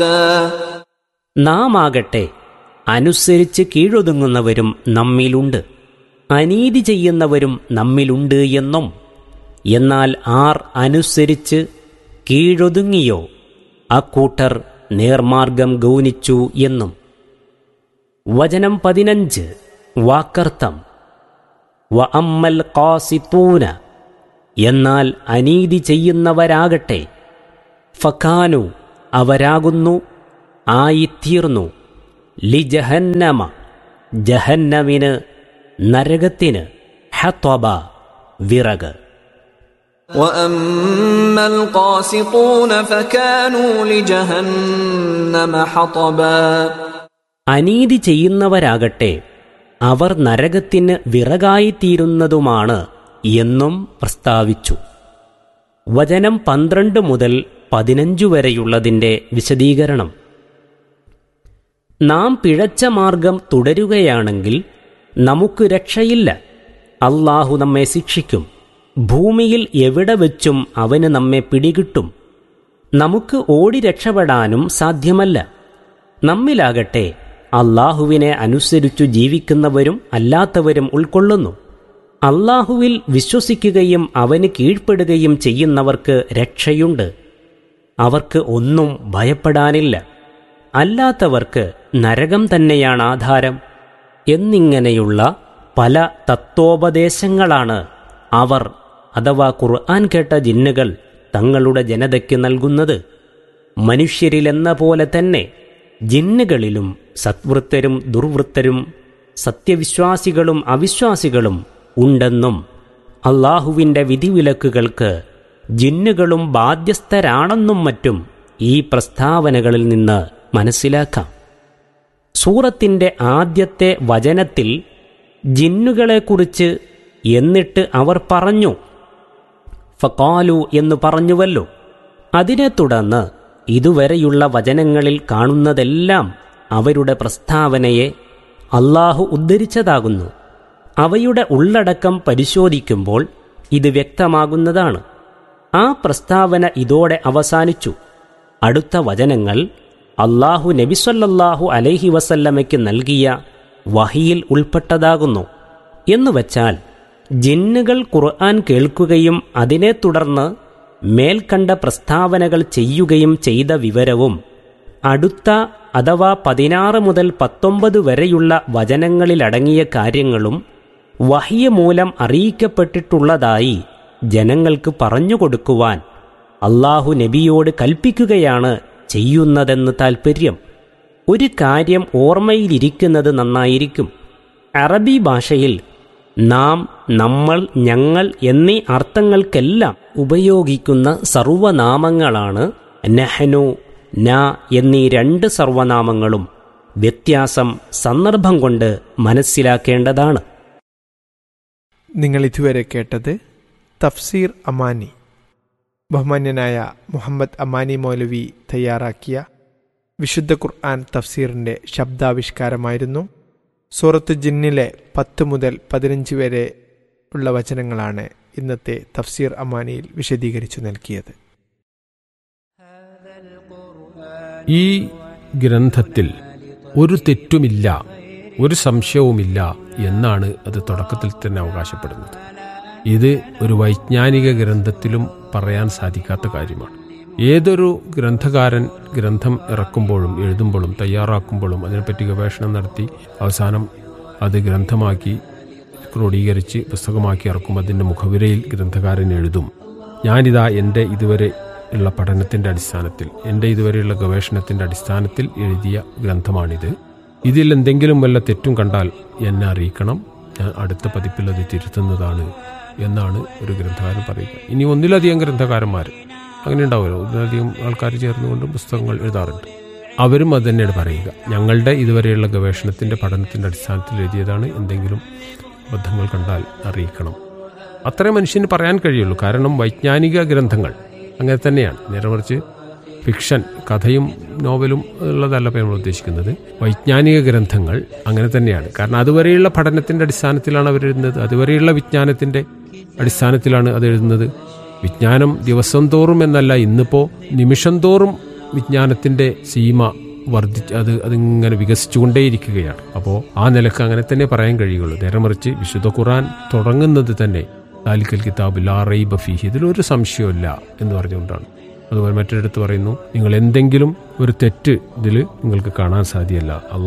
നാം ആകട്ടെ അനുസരിച്ച് കീഴൊതുങ്ങുന്നവരും നമ്മിലുണ്ട് അനീതി ചെയ്യുന്നവരും നമ്മിലുണ്ട് എന്നും എന്നാൽ ആർ അനുസരിച്ച് കീഴൊതുങ്ങിയോ അക്കൂട്ടർ നേർമാർഗം ഗൗനിച്ചു എന്നും വചനം പതിനഞ്ച് വാക്കർത്ഥം വ അമ്മൽ ഖാസിത്തൂന എന്നാൽ അനീതി ചെയ്യുന്നവരാകട്ടെ ഫക്കാനു അവരാകുന്നു ആയിത്തീർന്നു ലിജഹന്നമ ജഹന്നമിന് നരകത്തിന് ഹത്വബ വിറക് واما القاسطون فكانوا لجهنم حطبا അനീതി ചെയ്യുന്നവരാകട്ടെ അവർ നരകത്തിന് വിറകായിത്തീരുന്നതുമാണ് എന്നും പ്രസ്താവിച്ചു വചനം പന്ത്രണ്ട് മുതൽ പതിനഞ്ചു വരെയുള്ളതിൻ്റെ വിശദീകരണം നാം പിഴച്ച മാർഗം തുടരുകയാണെങ്കിൽ നമുക്ക് രക്ഷയില്ല അള്ളാഹു നമ്മെ ശിക്ഷിക്കും ഭൂമിയിൽ എവിടെ വെച്ചും അവന് നമ്മെ പിടികിട്ടും നമുക്ക് ഓടി രക്ഷപ്പെടാനും സാധ്യമല്ല നമ്മിലാകട്ടെ അള്ളാഹുവിനെ അനുസരിച്ചു ജീവിക്കുന്നവരും അല്ലാത്തവരും ഉൾക്കൊള്ളുന്നു അള്ളാഹുവിൽ വിശ്വസിക്കുകയും അവന് കീഴ്പ്പെടുകയും ചെയ്യുന്നവർക്ക് രക്ഷയുണ്ട് അവർക്ക് ഒന്നും ഭയപ്പെടാനില്ല അല്ലാത്തവർക്ക് നരകം തന്നെയാണ് ആധാരം എന്നിങ്ങനെയുള്ള പല തത്വോപദേശങ്ങളാണ് അവർ അഥവാ ഖുർആൻ കേട്ട ജിന്നുകൾ തങ്ങളുടെ ജനതയ്ക്ക് നൽകുന്നത് മനുഷ്യരിലെന്ന പോലെ തന്നെ ജിന്നുകളിലും സത്വൃത്തരും ദുർവൃത്തരും സത്യവിശ്വാസികളും അവിശ്വാസികളും ഉണ്ടെന്നും അള്ളാഹുവിൻ്റെ വിധിവിലക്കുകൾക്ക് ജിന്നുകളും ബാധ്യസ്ഥരാണെന്നും മറ്റും ഈ പ്രസ്താവനകളിൽ നിന്ന് മനസ്സിലാക്കാം സൂറത്തിൻ്റെ ആദ്യത്തെ വചനത്തിൽ ജിന്നുകളെക്കുറിച്ച് എന്നിട്ട് അവർ പറഞ്ഞു ഫക്കാലു എന്ന് പറഞ്ഞുവല്ലോ അതിനെ തുടർന്ന് ഇതുവരെയുള്ള വചനങ്ങളിൽ കാണുന്നതെല്ലാം അവരുടെ പ്രസ്താവനയെ അള്ളാഹു ഉദ്ധരിച്ചതാകുന്നു അവയുടെ ഉള്ളടക്കം പരിശോധിക്കുമ്പോൾ ഇത് വ്യക്തമാകുന്നതാണ് ആ പ്രസ്താവന ഇതോടെ അവസാനിച്ചു അടുത്ത വചനങ്ങൾ അള്ളാഹു നബിസൊല്ലാഹു അലൈഹി വസല്ലമയ്ക്ക് നൽകിയ വഹിയിൽ ഉൾപ്പെട്ടതാകുന്നു എന്നുവച്ചാൽ ജിന്നുകൾ ഖുർആൻ കേൾക്കുകയും അതിനെ തുടർന്ന് മേൽക്കണ്ട പ്രസ്താവനകൾ ചെയ്യുകയും ചെയ്ത വിവരവും അടുത്ത അഥവാ പതിനാറ് മുതൽ പത്തൊമ്പത് വരെയുള്ള വചനങ്ങളിലടങ്ങിയ കാര്യങ്ങളും വഹിയ മൂലം അറിയിക്കപ്പെട്ടിട്ടുള്ളതായി ജനങ്ങൾക്ക് പറഞ്ഞുകൊടുക്കുവാൻ അള്ളാഹു നബിയോട് കൽപ്പിക്കുകയാണ് ചെയ്യുന്നതെന്ന് താൽപ്പര്യം ഒരു കാര്യം ഓർമ്മയിലിരിക്കുന്നത് നന്നായിരിക്കും അറബി ഭാഷയിൽ നാം നമ്മൾ ഞങ്ങൾ എന്നീ അർത്ഥങ്ങൾക്കെല്ലാം ഉപയോഗിക്കുന്ന സർവനാമങ്ങളാണ് നെഹ്നു ന എന്നീ രണ്ട് സർവനാമങ്ങളും വ്യത്യാസം സന്ദർഭം കൊണ്ട് മനസ്സിലാക്കേണ്ടതാണ് നിങ്ങൾ ഇതുവരെ കേട്ടത് തഫ്സീർ അമാനി ബഹുമാന്യനായ മുഹമ്മദ് അമാനി മൗലവി തയ്യാറാക്കിയ വിശുദ്ധ ഖുർആൻ തഫ്സീറിൻ്റെ ശബ്ദാവിഷ്കാരമായിരുന്നു സൂറത്ത് ജിന്നിലെ പത്ത് മുതൽ പതിനഞ്ച് വരെ ഉള്ള വചനങ്ങളാണ് ഇന്നത്തെ തഫ്സീർ അമാനിയിൽ വിശദീകരിച്ചു നൽകിയത് ഈ ഗ്രന്ഥത്തിൽ ഒരു തെറ്റുമില്ല ഒരു സംശയവുമില്ല എന്നാണ് അത് തുടക്കത്തിൽ തന്നെ അവകാശപ്പെടുന്നത് ഇത് ഒരു വൈജ്ഞാനിക ഗ്രന്ഥത്തിലും പറയാൻ സാധിക്കാത്ത കാര്യമാണ് ഏതൊരു ഗ്രന്ഥകാരൻ ഗ്രന്ഥം ഇറക്കുമ്പോഴും എഴുതുമ്പോഴും തയ്യാറാക്കുമ്പോഴും അതിനെപ്പറ്റി ഗവേഷണം നടത്തി അവസാനം അത് ഗ്രന്ഥമാക്കി ക്രോഡീകരിച്ച് പുസ്തകമാക്കി ഇറക്കുമ്പോൾ അതിൻ്റെ മുഖവിരയിൽ ഗ്രന്ഥകാരൻ എഴുതും ഞാനിതാ എൻ്റെ ഇതുവരെ ഉള്ള പഠനത്തിൻ്റെ അടിസ്ഥാനത്തിൽ എൻ്റെ ഇതുവരെയുള്ള ഗവേഷണത്തിൻ്റെ അടിസ്ഥാനത്തിൽ എഴുതിയ ഗ്രന്ഥമാണിത് ഇതിൽ എന്തെങ്കിലും വല്ല തെറ്റും കണ്ടാൽ എന്നെ അറിയിക്കണം ഞാൻ അടുത്ത പതിപ്പിൽ അത് തിരുത്തുന്നതാണ് എന്നാണ് ഒരു ഗ്രന്ഥകാരൻ പറയുക ഇനി ഒന്നിലധികം ഗ്രന്ഥകാരന്മാർ അങ്ങനെ ഉണ്ടാവുമല്ലോ ഒന്നിലധികം ആൾക്കാർ ചേർന്നുകൊണ്ട് പുസ്തകങ്ങൾ എഴുതാറുണ്ട് അവരും അത് തന്നെയാണ് പറയുക ഞങ്ങളുടെ ഇതുവരെയുള്ള ഗവേഷണത്തിൻ്റെ പഠനത്തിൻ്റെ അടിസ്ഥാനത്തിൽ എഴുതിയതാണ് എന്തെങ്കിലും അബദ്ധങ്ങൾ കണ്ടാൽ അറിയിക്കണം അത്രേ മനുഷ്യന് പറയാൻ കഴിയുള്ളൂ കാരണം വൈജ്ഞാനിക ഗ്രന്ഥങ്ങൾ അങ്ങനെ തന്നെയാണ് നേരെ മറിച്ച് ഫിക്ഷൻ കഥയും നോവലും ഉള്ളതല്ല ഇപ്പോൾ നമ്മൾ ഉദ്ദേശിക്കുന്നത് വൈജ്ഞാനിക ഗ്രന്ഥങ്ങൾ അങ്ങനെ തന്നെയാണ് കാരണം അതുവരെയുള്ള പഠനത്തിന്റെ അടിസ്ഥാനത്തിലാണ് അവർ എഴുതുന്നത് അതുവരെയുള്ള വിജ്ഞാനത്തിന്റെ അടിസ്ഥാനത്തിലാണ് അത് എഴുതുന്നത് വിജ്ഞാനം ദിവസം തോറും എന്നല്ല ഇന്നിപ്പോൾ നിമിഷം തോറും വിജ്ഞാനത്തിന്റെ സീമ വർദ്ധിച്ച് അത് അതിങ്ങനെ വികസിച്ചുകൊണ്ടേയിരിക്കുകയാണ് അപ്പോൾ ആ നിലക്ക് അങ്ങനെ തന്നെ പറയാൻ കഴിയുള്ളൂ നേരെ മറിച്ച് വിശുദ്ധ ഖുറാൻ തുടങ്ങുന്നത് തന്നെ ദാലിക്കൽ കിതാബ് ലാ റൈബ ഫീഹി ഇതിലൊരു സംശയമില്ല എന്ന് പറഞ്ഞുകൊണ്ടാണ് അതുപോലെ മറ്റൊരിടത്ത് പറയുന്നു നിങ്ങൾ എന്തെങ്കിലും ഒരു തെറ്റ് ഇതിൽ നിങ്ങൾക്ക് കാണാൻ സാധ്യമല്ല അള്ളാഹു